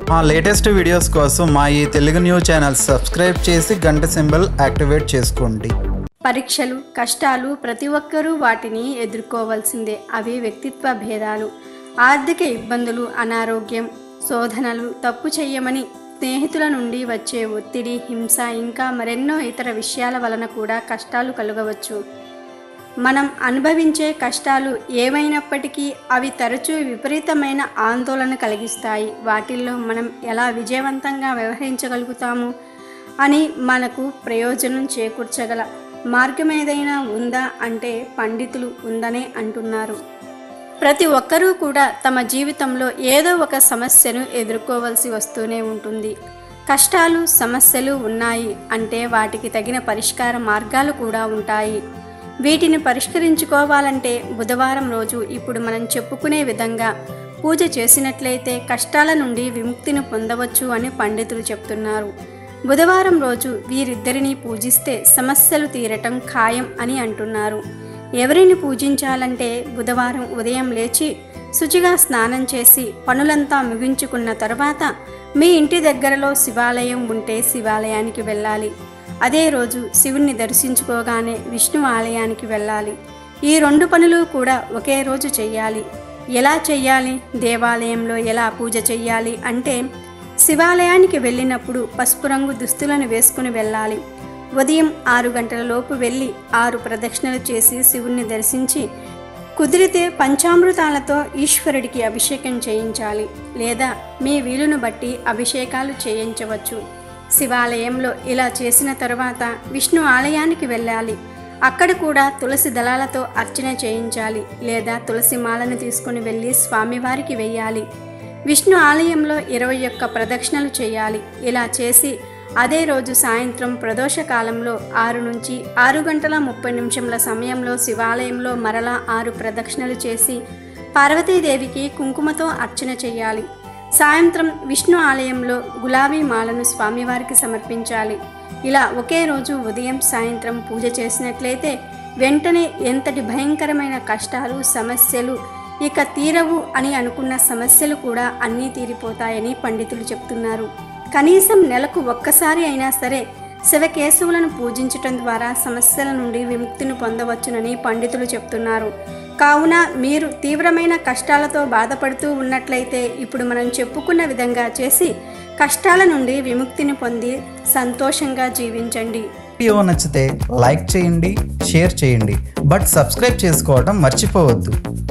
మా latest videos కోసం మా ఈ తెలుగు న్యూస్ ఛానల్ సబ్స్క్రైబ్ చేసి గంట సింబల్ యాక్టివేట్ చేసుకోండి పరీక్షలు కష్టాలు ప్రతి ఒక్కరూ వాటిని ఎదుర్కోవాల్సిందే అవి వ్యక్తిత్వ భేదాలు ఆర్థిక ఇబ్బందులు అనారోగ్యం శోధనలు తప్పు చెయ్యమని స్నేహితుల నుండి వచ్చే ఒత్తిడి హింస ఇంకా మరెన్నో ఇతర విషయాల వలన కూడా కష్టాలు కలగవచ్చు మనం అనుభవించే కష్టాలు ఏమైనప్పటికీ అవి తరచూ విపరీతమైన ఆందోళన కలిగిస్తాయి వాటిల్లో మనం ఎలా విజయవంతంగా వ్యవహరించగలుగుతాము అని మనకు ప్రయోజనం చేకూర్చగల మార్గం ఏదైనా ఉందా అంటే పండితులు ఉందనే అంటున్నారు ప్రతి ఒక్కరూ కూడా తమ జీవితంలో ఏదో ఒక సమస్యను ఎదుర్కోవలసి వస్తూనే ఉంటుంది కష్టాలు సమస్యలు ఉన్నాయి అంటే వాటికి తగిన పరిష్కార మార్గాలు కూడా ఉంటాయి వీటిని పరిష్కరించుకోవాలంటే బుధవారం రోజు ఇప్పుడు మనం చెప్పుకునే విధంగా పూజ చేసినట్లయితే కష్టాల నుండి విముక్తిని పొందవచ్చు అని పండితులు చెప్తున్నారు బుధవారం రోజు వీరిద్దరిని పూజిస్తే సమస్యలు తీరటం ఖాయం అని అంటున్నారు ఎవరిని పూజించాలంటే బుధవారం ఉదయం లేచి శుచిగా స్నానం చేసి పనులంతా ముగించుకున్న తర్వాత మీ ఇంటి దగ్గరలో శివాలయం ఉంటే శివాలయానికి వెళ్ళాలి అదే రోజు శివుణ్ణి దర్శించుకోగానే విష్ణు ఆలయానికి వెళ్ళాలి ఈ రెండు పనులు కూడా ఒకే రోజు చెయ్యాలి ఎలా చెయ్యాలి దేవాలయంలో ఎలా పూజ చెయ్యాలి అంటే శివాలయానికి వెళ్ళినప్పుడు పసుపు రంగు దుస్తులను వేసుకుని వెళ్ళాలి ఉదయం ఆరు గంటల లోపు వెళ్ళి ఆరు ప్రదక్షిణలు చేసి శివుణ్ణి దర్శించి కుదిరితే పంచామృతాలతో ఈశ్వరుడికి అభిషేకం చేయించాలి లేదా మీ వీలును బట్టి అభిషేకాలు చేయించవచ్చు శివాలయంలో ఇలా చేసిన తర్వాత విష్ణు ఆలయానికి వెళ్ళాలి అక్కడ కూడా తులసి దళాలతో అర్చన చేయించాలి లేదా తులసి మాలను తీసుకుని వెళ్ళి స్వామివారికి వెయ్యాలి విష్ణు ఆలయంలో ఇరవై ఒక్క ప్రదక్షిణలు చేయాలి ఇలా చేసి అదే రోజు సాయంత్రం ప్రదోష కాలంలో ఆరు నుంచి ఆరు గంటల ముప్పై నిమిషంల సమయంలో శివాలయంలో మరలా ఆరు ప్రదక్షిణలు చేసి పార్వతీదేవికి కుంకుమతో అర్చన చేయాలి సాయంత్రం విష్ణు ఆలయంలో గులాబీ మాలను స్వామివారికి సమర్పించాలి ఇలా ఒకే రోజు ఉదయం సాయంత్రం పూజ చేసినట్లయితే వెంటనే ఎంతటి భయంకరమైన కష్టాలు సమస్యలు ఇక తీరవు అని అనుకున్న సమస్యలు కూడా అన్నీ తీరిపోతాయని పండితులు చెప్తున్నారు కనీసం నెలకు ఒక్కసారి అయినా సరే శివకేశవులను పూజించటం ద్వారా సమస్యల నుండి విముక్తిని పొందవచ్చునని పండితులు చెప్తున్నారు కావున మీరు తీవ్రమైన కష్టాలతో బాధపడుతూ ఉన్నట్లయితే ఇప్పుడు మనం చెప్పుకున్న విధంగా చేసి కష్టాల నుండి విముక్తిని పొంది సంతోషంగా జీవించండి వీడియో నచ్చితే లైక్ చేయండి షేర్ చేయండి బట్ సబ్స్క్రైబ్ చేసుకోవడం మర్చిపోవద్దు